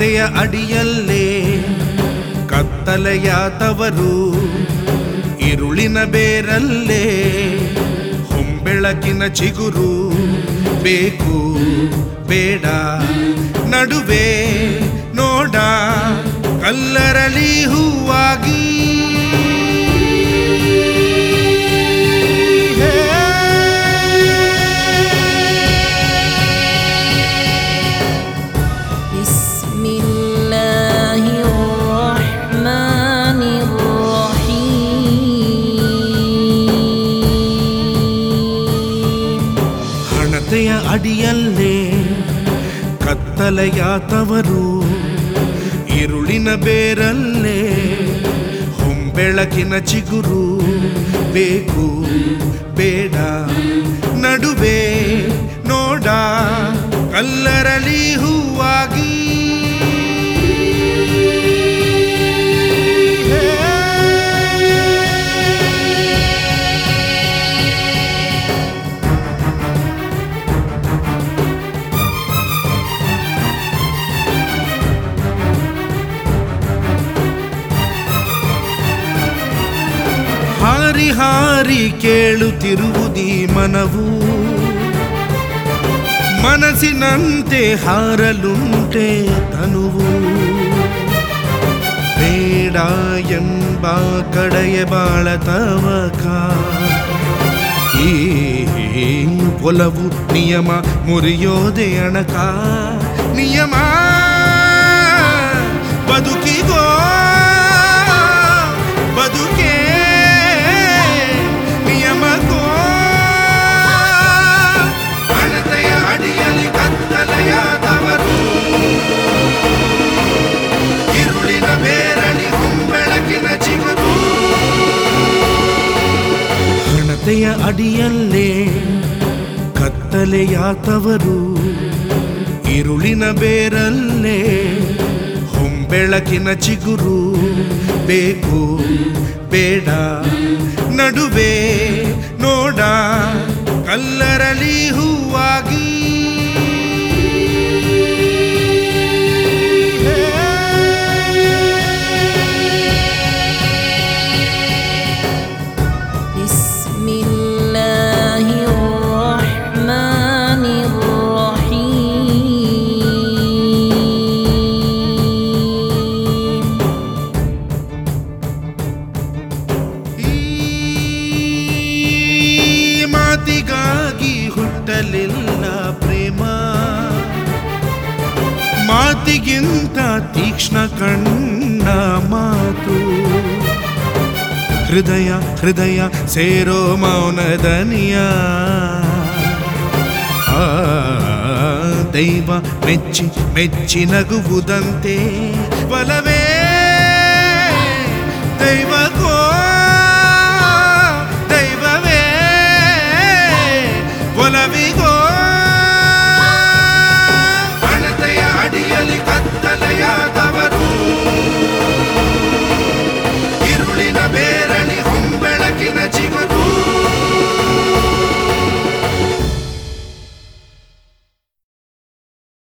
ಹಣತೆಯ ಅಡಿಯಲ್ಲೇ ಕತ್ತಲೆಯ ತವರು ಇರುಳಿನ ಬೇರಲ್ಲೇ ಹೊಂಬೆಳಕಿನ ಚಿಗುರು ಬೇಕು ಬೇಡ ನಡುವೆ ನೋಡ ಕಲ್ಲರಲಿ ಹೂವಾಗಿ بسم الله الرحمن الرحيم ಹಣತೆಯ ಅಡಿಯಲ್ಲೇ ಕತ್ತಲೆಯ ತವರು ಇರುಳಿನ ಬೇರಲ್ಲೇ ಹೊಂಬೆಳಕಿನ ಚಿಗುರು ಬೇಕು ಬೇಡ ನಡುವೆ ನೋಡ ಕಲ್ಲರಲಿ ಹೂವಾಗಿ ಹಾರಿ ಹಾರಿ ಕೇಳುತ್ತಿರುವುದೀ ಮನವು ಮನಸ್ಸಿನಂತೆ ಹಾರಲುಂಟೆ ತನುವು ಬೇಡ ಎಂಬ ಕಡೆಯ ಬಾಳ ತವಕ ಈ ಒಲವು ನಿಯಮ ಮುರಿಯೋದೆ ಅಣಕ ನಿಯಮ ಬದುಕಿಗೋ ಬದುಕೆ ನಿಯಮಗೋ ಹಣತೆಯ ಅಡಿಯಲ್ಲಿ ಕತ್ತಲೆಯಾದವರು ಇರುಳಿನ ಬೇರಳಿ ಹೊಂಬೆಳಕಿನ ಚಿಗುರು ಹಣತೆಯ ಅಡಿಯಲ್ಲೇ ಕತ್ತಲೆಯಾತವರು ಇರುಳಿನ ಬೇರಲ್ಲೇ ಹೊಂಬೆಳಕಿನ ಚಿಗುರು ಬೇಕು ಬೇಡ ನಡುವೆ ನೋಡ ಕಲ್ಲರಲಿ ಹೂವಾಗಿ بسم الله الرحمن الرحيم ಈ ಮಾತಿಗಾಗಿ ಹುಟ್ಟಲಿಲ್ಲ ಪ್ರೇಮ ಮಾತಿಗಿಂತ ತೀಕ್ಷ್ಣ ಕಣ್ಣ ಮಾತು ಹೃದಯ ಹೃದಯ ಸೇರೋ ಮೌನದನಿಯ ಆ ದೈವ ಮೆಚ್ಚಿ ಮೆಚ್ಚಿ ನಗುವುದಂತೆ ಬಲವೇ ದೈವಕೋ ಒಲವಿಗೋ